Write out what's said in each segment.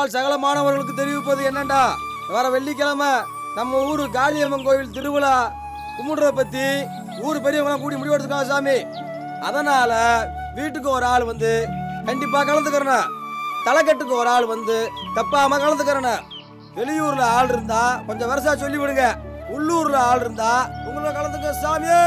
இதனால் சகல மாணவர்களுக்கு தெரிவிப்பது என்னண்டா வர வெள்ளிக்கிழமை நம்ம ஊரு காளியம்மன் கோவில் திருவிழா கும்பிடுறத பத்தி ஊர் பெரியவங்க கூடி முடிவு எடுத்துருக்காங்க சாமி அதனால வீட்டுக்கு ஒரு ஆள் வந்து கண்டிப்பா கலந்துக்கிறேன் தலைக்கட்டுக்கு ஒரு ஆள் வந்து தப்பாம கலந்துக்கிறேன் வெளியூர்ல ஆள் இருந்தா கொஞ்சம் வருஷா சொல்லி விடுங்க உள்ளூர்ல ஆள் இருந்தா உங்களை கலந்துக்க சாமியே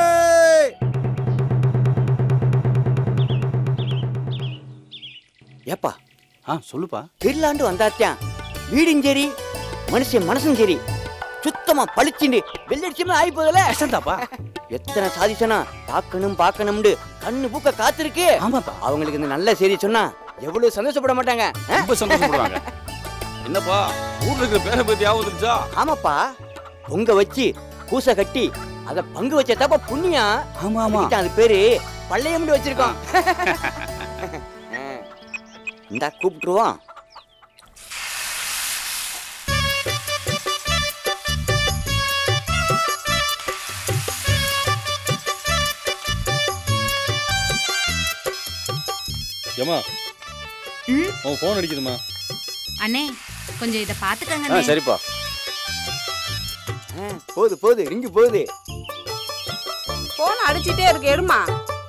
ஏப்பா ஆ சொல்லுப்பா திருளாண்டு வந்தாத்தான் வீடும் சரி மனுஷன் மனசும் சரி சுத்தமா பளிச்சுண்டு வெள்ளடிச்சுமே ஆகி போதல கஷ்டம்தாப்பா எத்தனை சாதிச்சனா பார்க்கணும் பார்க்கணும்னு கண்ணு பூக்க காத்திருக்கு ஆமாப்பா அவங்களுக்கு இந்த நல்ல செய்தி சொன்னா எவ்வளவு சந்தோஷப்பட மாட்டாங்க ஆ? ரொம்ப சந்தோஷப்படுவாங்க என்னப்பா ஊர்ல இருக்கிற பேரை பத்தி ஞாபகம் வந்துருச்சா ஆமாப்பா பொங்க வச்சு பூசை கட்டி அத பங்கு வச்ச தப்ப புண்ணியம் ஆமா ஆமா அதுக்கு அது பேரு பள்ளையம்னு வச்சிருக்கோம் ஆ. இந்தா கூப்பிட்டுருவோம் ஏமா ம் உன் ஃபோன் அடிக்குதுமா அண்ணே கொஞ்சம் இதை பாத்துக்கங்க ஆ அண்ணே. சரிப்பா ஆ, போகுது போகுது ரிங்கு போகுது போன் அடிச்சிட்டே இருக்கு எடுமா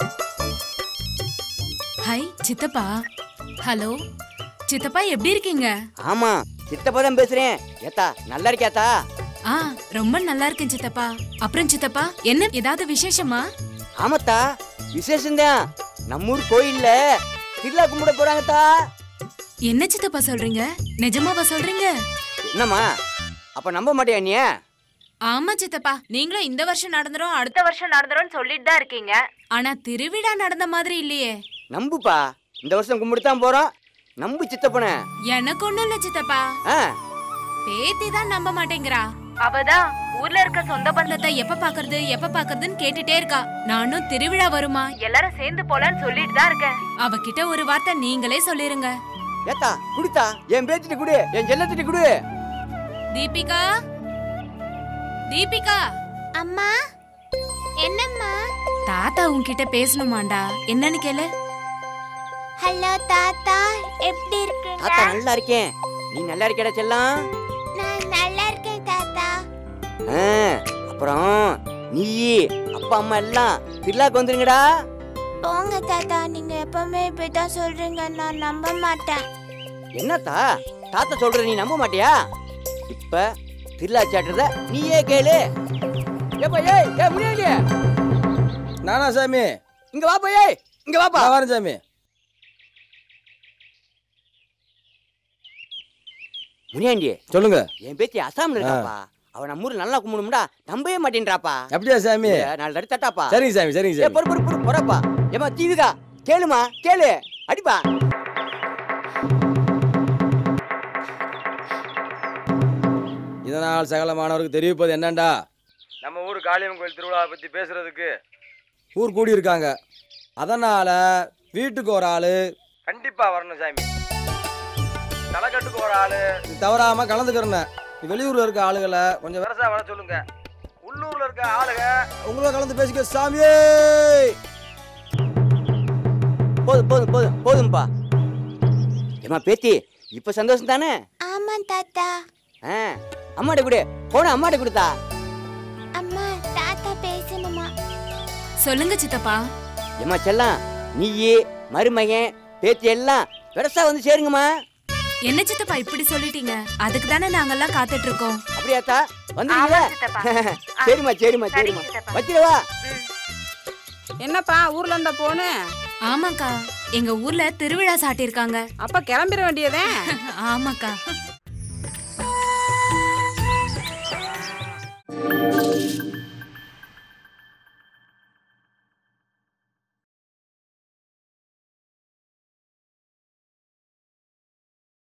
ஹை சித்தப்பா ஹலோ சித்தப்பா எப்படி இருக்கீங்க ஆமா சித்தப்பா தான் பேசுறேன் ஏத்தா நல்லா இருக்கியாத்தா ஆ ரொம்ப நல்லா இருக்கேன் சித்தப்பா அப்புறம் சித்தப்பா என்ன ஏதாவது விசேஷமா ஆமாத்தா விசேஷம்தான் நம்ம ஊர் கோயில்ல திருவிழா கும்பிட போறாங்கத்தா என்ன சித்தப்பா சொல்றீங்க நிஜமாவா சொல்றீங்க என்னம்மா அப்ப நம்ப மாட்டியா நீ ஆமா சித்தப்பா நீங்களும் இந்த வருஷம் நடந்துரும் அடுத்த வருஷம் நடந்துரும் சொல்லிட்டு தான் இருக்கீங்க ஆனா திருவிழா நடந்த மாதிரி இல்லையே நம்புப்பா இந்த வருஷம் கும்பிட்டு தான் போறோம் நம்பு சித்தப்பன எனக்கு ஒண்ணும் இல்ல சித்தப்பா ஆ பேத்தி தான் நம்ப மாட்டேங்கிறா அவதான் ஊர்ல இருக்க சொந்த பந்தத்தை எப்ப பாக்குறது எப்ப பாக்குறதுன்னு கேட்டுட்டே இருக்கா நானும் திருவிழா வருமா எல்லாரும் சேர்ந்து போலான்னு சொல்லிட்டு தான் இருக்கேன் அவகிட்ட ஒரு வார்த்தை நீங்களே சொல்லிருங்க ஏத்தா குடுத்தா என் பேத்திட்டு குடு என் செல்லத்திட்டு குடு தீபிகா தீபிகா அம்மா என்னம்மா தாத்தா உன்கிட்ட பேசணுமாண்டா என்னன்னு கேளு ஹலோ தாத்தா எப்படி இருக்கீங்க தாத்தா நல்லா இருக்கேன் நீ நல்லா இருக்கேடா செல்லம் நான் நல்லா இருக்கேன் தாத்தா ஆ, அப்புறம் நீ அப்பா அம்மா எல்லாம் திருவிழாக்கு வந்துருங்கடா போங்க தாத்தா நீங்க எப்பவுமே இப்படிதான் சொல்றீங்க நான் நம்ப மாட்டேன் என்னத்தா தாத்தா சொல்ற நீ நம்ப மாட்டியா இப்ப திருவிழா சாட்டுறத நீயே கேளு ஏப்பா ஏய் ஏ முடியாது நானா சாமி இங்க வாப்பா ஏய் இங்க வாப்பா நான் வரேன் சாமி முனியாண்டி சொல்லுங்க என் பேத்தி அசாம்ல இருக்காப்பா அவ நம்ம ஊர்ல நல்லா கும்பிடும்டா நம்பவே மாட்டேன்றாப்பா அப்படியா சாமி இல்ல, நாலு தடவை தட்டாப்பா சரிங்க சாமி சரிங்க ஏ சாமி பொறு பொறு பொறு பொறப்பா ஏமா தீவிகா கேளுமா கேளு அடிப்பா இதனால் சகல மாணவருக்கு தெரிவிப்பது என்னண்டா நம்ம ஊர் காளியம்மன் கோயில் திருவிழாவை பற்றி பேசுறதுக்கு ஊர் கூடி இருக்காங்க அதனால வீட்டுக்கு ஒரு ஆளு கண்டிப்பா வரணும் சாமி தலைக்கட்டுக்கு ஒரு ஆளு நீ தவறாம கலந்துக்கிறன வெளியூர்ல இருக்க ஆளுகளை கொஞ்சம் விரசா வர சொல்லுங்க உள்ளூர்ல இருக்க ஆளுங்க உங்களோட கலந்து பேசிக்க சாமியே போதும் போதும் போதும் போதும்பா ஏமா பேத்தி இப்ப சந்தோஷம் தானே ஆமா தாத்தா ஆ, அம்மாட்ட கொடு போன அம்மாட்ட கொடுத்தா அம்மா தாத்தா பேசணுமா சொல்லுங்க சித்தப்பா ஏமா செல்லம் நீயே மருமகன் பேத்தி எல்லாம் பெருசா வந்து சேருங்கம்மா என்ன சித்தப்பா இப்படி சொல்லிட்டீங்க அதுக்கு தானே நாங்கெல்லாம் காத்துட்டு இருக்கோம் அப்படியாத்தா வந்துருங்களா சரிம்மா சரிம்மா சரிம்மா வச்சிடவா என்னப்பா ஊர்ல இருந்த போனு ஆமாக்கா எங்க ஊர்ல திருவிழா சாட்டியிருக்காங்க அப்ப கிளம்பிட வேண்டியதே ஆமாக்கா